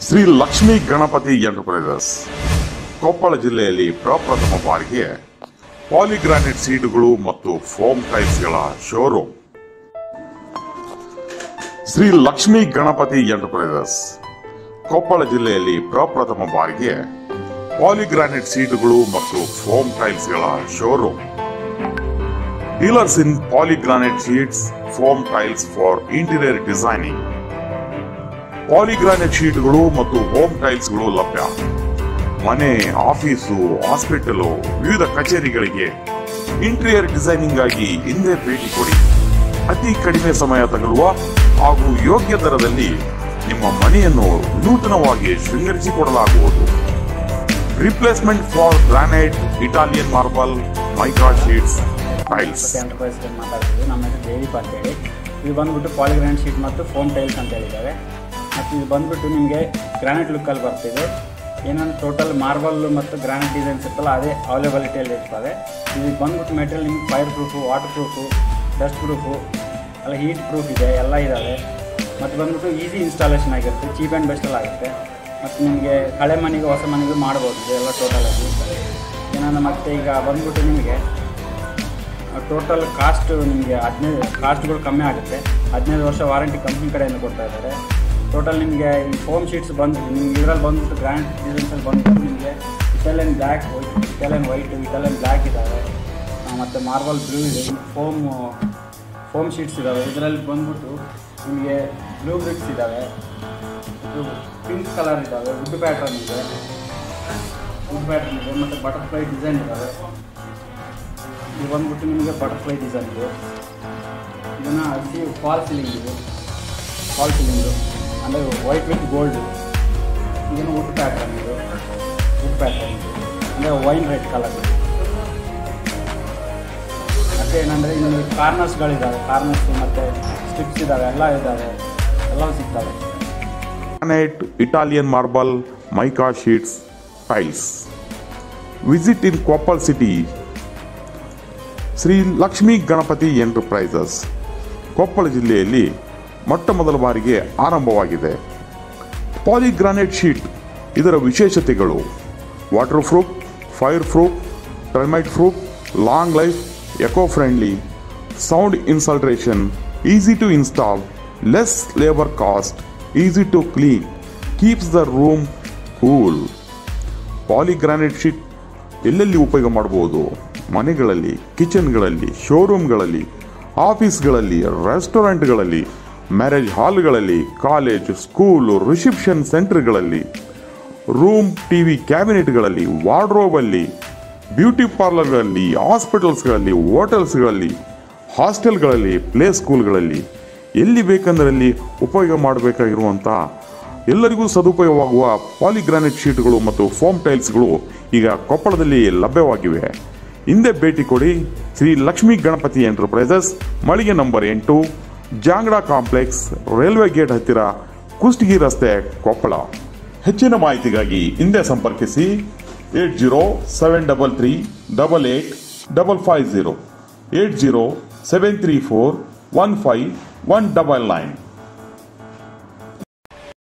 Shri Lakshmi Ganapati enterprises Koppal ಜಿಲ್ಲೆಯಲ್ಲಿ ಪ್ರಪ್ರಥಮ ಬಾರಿಗೆ ಪಾಲಿಗ್ರಾನೈಟ್ ಸೀಟುಗಳು ಮತ್ತು ಫೋಮ್ ಟೈಲ್ಸ್ಗಳ ಶೋರೂಮ್ ಶ್ರೀ ಲಕ್ಷ್ಮೀ ಗಣಪತಿ ಎಂಟರ್ಪ್ರೈಸಸ್ ಕೊಪ್ಪಳ ಜಿಲ್ಲೆಯಲ್ಲಿ ಪ್ರಪ್ರಥಮ ಬಾರಿಗೆ ಪಾಲಿಗ್ರಾನೈಟ್ ಸೀಟುಗಳು ಮತ್ತು ಫೋಮ್ ಟೈಲ್ಸ್ಗಳ showroom dealers in polygranite sheets foam tiles for interior designing polygranite ಶೀಟ್ಗಳು ಮತ್ತು ಹೋಮ್ ಟೈಲ್ಸ್ಗಳು ಲಭ್ಯ ಮನೆ ಆಫೀಸು ಹಾಸ್ಪಿಟಲು ವಿವಿಧ ಕಚೇರಿಗಳಿಗೆ ಇಂಟೀರಿಯರ್ ಡಿಸೈನಿಂಗ್ ಆಗಿ ಹಿಂದೆ ಭೇಟಿ ಕೊಡಿ ಅತಿ ಕಡಿಮೆ ಸಮಯ ತಗಲುವ ಹಾಗೂ ಯೋಗ್ಯ ದರದಲ್ಲಿ ನಿಮ್ಮ ಮನೆಯನ್ನು ನೂತನವಾಗಿ ಶೃಂಗರಿಸಿಕೊಡಲಾಗುವುದು replacement for granite Italian marble mica sheets tiles ಮತ್ತೆ ಎಂಟರ್ಪ್ರೈಸ್ ಮಾತಾಡ್ತೀವಿ ನಮ್ಮ ಹೆಸರು ದೇವೀಪ್ ಅಂತೇಳಿ ಇದು ಬಂದ್ಬಿಟ್ಟು ಪಾಲಿಗ್ರಾನೈಟ್ ಶೀಟ್ ಮತ್ತು ಫೋಮ್ ಟೈಲ್ಸ್ ಅಂತ ಹೇಳಿದ್ದಾರೆ ಮತ್ತು ಇದು ಬಂದ್ಬಿಟ್ಟು ನಿಮಗೆ ಗ್ರಾನೈಟ್ ಲುಕ್ಕಲ್ಲಿ ಬರ್ತಿದೆ ಏನಂದ್ರೆ ಟೋಟಲ್ ಮಾರ್ಬಲ್ ಮತ್ತು ಗ್ರಾನೈಟ್ ಡಿಸೈನ್ಸ್ ಇರ್ತಲ್ಲ ಅದೇ ಅವೈಲೇಬಿಲಿಟಿಯಲ್ಲಿ ಇರ್ತದೆ ಇದು ಬಂದ್ಬಿಟ್ಟು ಮೆಟೀರಿಯಲ್ ನಿಮ್ಗೆ fireproof waterproof dustproof ಎಲ್ಲ ಹೀಟ್ ಪ್ರೂಫ್ ಇದೆ ಎಲ್ಲ ಇದ್ದಾವೆ ಮತ್ತು ಬಂದ್ಬಿಟ್ಟು ಈಸಿ ಇನ್ಸ್ಟಾಲೇಷನ್ ಆಗಿರುತ್ತೆ ಚೀಪ್ ಆ್ಯಂಡ್ ಬೆಸ್ಟಲ್ಲಿ ಆಗುತ್ತೆ ಮತ್ತು ನಿಮಗೆ ಹಳೆ ಮನೆಗೆ ಹೊಸ ಮನೆಗೂ ಮಾಡ್ಬೋದು ಇದು ಎಲ್ಲ ಟೋಟಲಾಗಿ ಏನಂದ್ರೆ ಮತ್ತೆ ಈಗ ಬಂದ್ಬಿಟ್ಟು ನಿಮಗೆ ಟೋಟಲ್ ಕಾಸ್ಟ್ ನಿಮಗೆ ಹದಿನೈದು ಕಾಸ್ಟ್ಗಳು ಕಮ್ಮಿ ಆಗುತ್ತೆ ಹದಿನೈದು ವರ್ಷ ವಾರಂಟಿ ಕಂಪ್ನಿ ಕಡೆಯಿಂದ ಕೊಡ್ತಾ ಇದ್ದಾರೆ ಟೋಟಲ್ ನಿಮಗೆ ಈ ಫೋಮ್ ಶೀಟ್ಸ್ ಬಂದು ನಿಮ್ಗೆ ಇದರಲ್ಲಿ ಬಂದ್ಬಿಟ್ಟು ಗ್ರ್ಯಾಂಡ್ ಡಿಸೈನ್ಸಲ್ಲಿ ಬಂದ್ಬಿಟ್ಟು ನಿಮಗೆ Italian black white Italian white Italian black ಇದ್ದಾವೆ ಆ, ಮತ್ತು ಮಾರ್ಬಲ್ ಬ್ಲೂ ಇದೆ ಫೋಮ್ ಫೋಮ್ ಶೀಟ್ಸ್ ಇದ್ದಾವೆ ಇದರಲ್ಲಿ ಬಂದ್ಬಿಟ್ಟು ನಿಮಗೆ ಬ್ಲೂ ಬ್ರಿಕ್ಸ್ ಇದ್ದಾವೆ ಇದು ಪಿಂಕ್ ಕಲರ್ ಇದ್ದಾವೆ ವುಡ್ ಪ್ಯಾಟ್ರನ್ ಇದೆ ವುಡ್ ಪ್ಯಾಟ್ರನ್ ಇದೆ ಮತ್ತು ಬಟರ್ಫ್ಲೈ ಡಿಸೈನ್ ಇದ್ದಾವೆ ಇದು ಬಂದ್ಬಿಟ್ಟು ನಿಮಗೆ ಬಟರ್ಫ್ಲೈ ಡಿಸೈನ್ ಇದು ಇದನ್ನು ಹಸಿ ಫಾಲ್ ಸೀಲಿಂಗ್ ಇದು ಫಾಲ್ ಸೀಲಿಂಗು ಅಂದರೆ ವೈಟ್ ವಿತ್ ಗೋಲ್ಡ್ ಇದನ್ನು ವುಡ್ ಪ್ಯಾಟ್ರನ್ ಇದು ವುಡ್ ಪ್ಯಾಟ್ರನ್ ಇದು ಅಂದರೆ ವೈನ್ ರೆಡ್ ಕಲರ್ ಮತ್ತು ಏನಂದರೆ ನಿಮಗೆ ಕಾರ್ನರ್ಸ್ಗಳಿದ್ದಾವೆ ಕಾರ್ನರ್ಸ್ ಮತ್ತು ಸ್ಟಿಪ್ಸ್ ಇದ್ದಾವೆ ಎಲ್ಲ ಇದ್ದಾವೆ ಎಲ್ಲವೂ ಸಿಗ್ತವೆ granite Italian marble mica sheets tiles visit in Koppal city Shri Lakshmi Ganapati enterprises Koppal ಜಿಲ್ಲೆಯಲ್ಲಿ ಮೊಟ್ಟ ಮೊದಲ ಬಾರಿಗೆ ಆರಂಭವಾಗಿದೆ ಪಾಲಿಗ್ರಾನೈಟ್ ಶೀಟ್ ಇದರ ವಿಶೇಷತೆಗಳು waterproof fireproof termite proof long life eco friendly sound insulation easy to install less labour cost easy to clean keeps the room cool polygranite sheet ಎಲ್ಲೆಲ್ಲಿ ಉಪಯೋಗ ಮಾಡಬಹುದು ಮನೆಗಳಲ್ಲಿ ಕಿಚನ್ಗಳಲ್ಲಿ ಶೋರೂಮ್ಗಳಲ್ಲಿ ಆಫೀಸ್ಗಳಲ್ಲಿ ರೆಸ್ಟೋರೆಂಟ್ಗಳಲ್ಲಿ ಮ್ಯಾರೇಜ್ ಹಾಲ್ಗಳಲ್ಲಿ ಕಾಲೇಜ್ ಸ್ಕೂಲು ರಿಸೆಪ್ಷನ್ ಸೆಂಟರ್ಗಳಲ್ಲಿ ರೂಮ್ ಟಿವಿ ಕ್ಯಾಬಿನೆಟ್ಗಳಲ್ಲಿ ವಾರ್ಡ್ರೋಬಲ್ಲಿ ಬ್ಯೂಟಿ ಪಾರ್ಲರ್ಗಳಲ್ಲಿ ಹಾಸ್ಪಿಟಲ್ಸ್ಗಳಲ್ಲಿ ಹೋಟೆಲ್ಸ್ಗಳಲ್ಲಿ ಹಾಸ್ಟೆಲ್ಗಳಲ್ಲಿ ಪ್ಲೇ ಸ್ಕೂಲ್ಗಳಲ್ಲಿ ಎಲ್ಲಿ ಬೇಕಂದರಲ್ಲಿ ಉಪಯೋಗ ಮಾಡಬೇಕಾಗಿರುವಂಥ ಎಲ್ಲರಿಗೂ ಸದುಪಯೋಗವಾಗುವ ಪಾಲಿಗ್ರಾನೈಟ್ ಶೀಟ್ಗಳು ಮತ್ತು ಫೋಮ್ ಟೈಲ್ಸ್ಗಳು ಈಗ ಕೊಪ್ಪಳದಲ್ಲಿ ಲಭ್ಯವಾಗಿವೆ ಹಿಂದೆ ಭೇಟಿ ಕೊಡಿ ಶ್ರೀ ಲಕ್ಷ್ಮೀ ಗಣಪತಿ ಎಂಟರ್ಪ್ರೈಸಸ್ ಮಳಿಗೆ ನಂಬರ್ ಎಂಟು ಜಾಂಗಡ ಕಾಂಪ್ಲೆಕ್ಸ್ ರೈಲ್ವೆ ಗೇಟ್ ಹತ್ತಿರ ಕುಷ್ಟಗಿ ರಸ್ತೆ ಕೊಪ್ಪಳ ಹೆಚ್ಚಿನ ಮಾಹಿತಿಗಾಗಿ ಹಿಂದೆ ಸಂಪರ್ಕಿಸಿ eight zero seven double three double eight double five zero eight zero seven three four one five one double nine